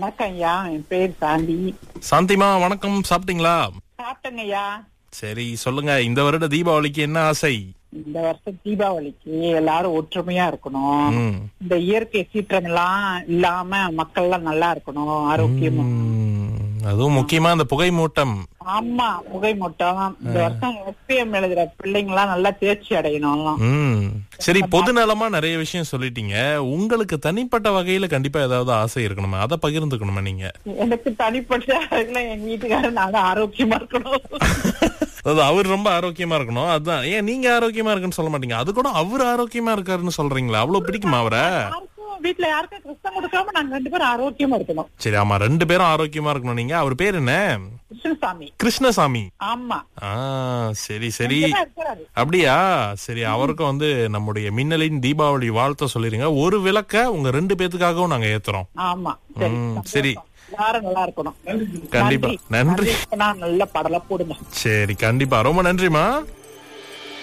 வணக்கம் ஐயா என் பேர் சாந்தி சாந்திமா வணக்கம் சாப்பிட்டீங்களா சாப்பிட்டேங்க ஐயா சரி சொல்லுங்க இந்த வருட தீபாவளிக்கு என்ன ஆசை இந்த வருஷம் தீபாவளிக்கு எல்லாரும் ஒற்றுமையா இருக்கணும் ம். இந்த இயற்கை சீற்றம் எல்லாம் இல்லாம மக்கள் எல்லாம் நல்லா இருக்கணும் ஆரோக்கியமா ம், அதுவும் முக்கியமா அந்த புகை மூட்டம் ஆமா புகை மூட்டம் இந்த வருஷம் எஸ்பிஎம் எழுதுற பிள்ளைங்க எல்லாம் நல்லா தேர்ச்சி அடையணும் ம் சரி பொது நலமா நிறைய விஷயம் சொல்லிட்டீங்க உங்களுக்கு தனிப்பட்ட வகையில கண்டிப்பா ஏதாவது ஆசை இருக்கணுமா அதை பகிர்ந்துக்கணுமா நீங்க எனக்கு தனிப்பட்ட இதுல எங்க வீட்டுக்காரர் நானும் ஆரோக்கியமா இருக்கணும் அதாவது அவர் ரொம்ப ஆரோக்கியமா இருக்கணும் அதுதான் ஏன் நீங்க ஆரோக்கியமா இருக்குன்னு சொல்ல மாட்டீங்க அது கூட அவர் ஆரோக்கியமா இருக்காருன்னு சொல்றீங்களா அவ்வளவு பிடிக்குமா அவரை யாருக்கும் வீட்டுல யாருக்கும் கஷ்டம் கொடுக்காம நாங்க ரெண்டு பேரும் ஆரோக்கியமா இருக்கணும் சரி ஆமா ரெண்டு பேரும் ஆரோக்கியமா இருக்கணும் நீங்க அவர் பேர் என்ன கிருஷ்ணசாமி கிருஷ்ணசாமி ஆமா ஆ சரி சரி இங்கதான் இருக்கிறாரு அப்படியா சரி அவருக்கும் வந்து நம்முடைய மின்னலின் தீபாவளி வாழ்த்த சொல்லிருங்க ஒரு விளக்க உங்க ரெண்டு பேத்துக்காகவும் நாங்க ஏத்துறோம் ஆமா சரி ம், சந்தோஷம். சரி. எல்லாரும் நல்லா இருக்கணும் கண்டிப்பா. நன்றி. நல்ல படலை போடுங்க சரி கண்டிப்பா ரொம்ப நன்றிமா